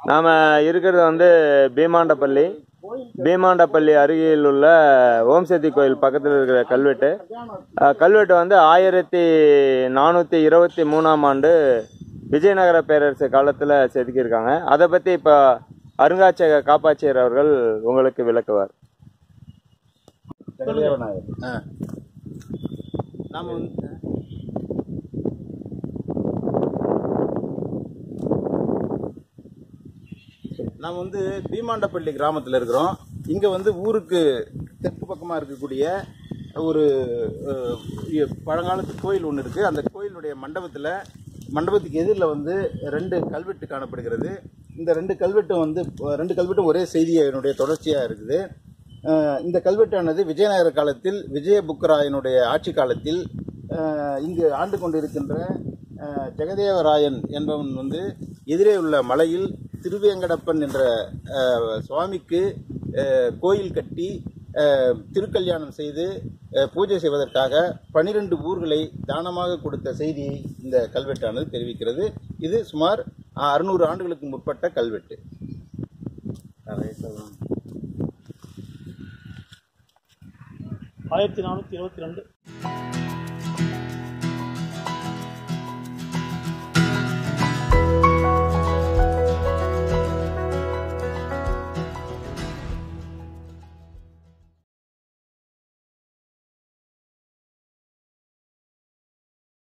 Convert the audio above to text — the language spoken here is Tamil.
நாம் இருக்கிறது வந்து பீமாண்டப்பள்ளி பீமாண்டப்பள்ளி அருகில் உள்ள ஓம் சக்தி கோயில் பக்கத்தில் இருக்கிற கல்வெட்டு அஹ், கல்வெட்டு வந்து ஆயிரத்தி நானூற்றி இருபத்தி மூணாம் ஆண்டு விஜயநகர பேரரசு காலத்தில் செதுக்கியிருக்காங்க அதை பற்றி இப்போ அருங்காட்சியக காப்பாட்சியர் அவர்கள் உங்களுக்கு விளக்குவார் நாம் வந்து நாம் வந்து பீமாண்டப்பள்ளி கிராமத்தில் இருக்கிறோம் இங்கே வந்து ஊருக்கு தெற்கு பக்கமாக இருக்கக்கூடிய ஒரு அஹ், இ- பழங்காலத்து கோயில் ஒன்று இருக்குது அந்த கோயிலுடைய மண்டபத்தில் மண்டபத்துக்கு எதிரில் வந்து ரெண்டு கல்வெட்டு காணப்படுகிறது இந்த ரெண்டு கல்வெட்டும் வந்து ரெண்டு கல்வெட்டும் ஒரே செய்தியினுடைய தொடர்ச்சியாக இருக்குது அஹ், இந்த கல்வெட்டானது விஜயநகர காலத்தில் விஜய புக்கராயனுடைய ஆட்சி காலத்தில் அஹ், இங்கு ஆண்டு கொண்டிருக்கின்ற அஹ், ஜெகதேவராயன் என்பவன் வந்து எதிரே உள்ள மலையில் திருவேங்கடப்பன் என்ற அஹ், சுவாமிக்கு அஹ், கோயில் கட்டி அஹ், திருக்கல்யாணம் செய்து அஹ், பூஜை செய்வதற்காக பனிரெண்டு ஊர்களை தானமாக கொடுத்த செய்தியை இந்த கல்வெட்டானது தெரிவிக்கிறது இது சுமார் அறுநூறு ஆண்டுகளுக்கு முற்பட்ட கல்வெட்டு ஆயிரத்தி நானூற்றி இருபத்தி ரெண்டு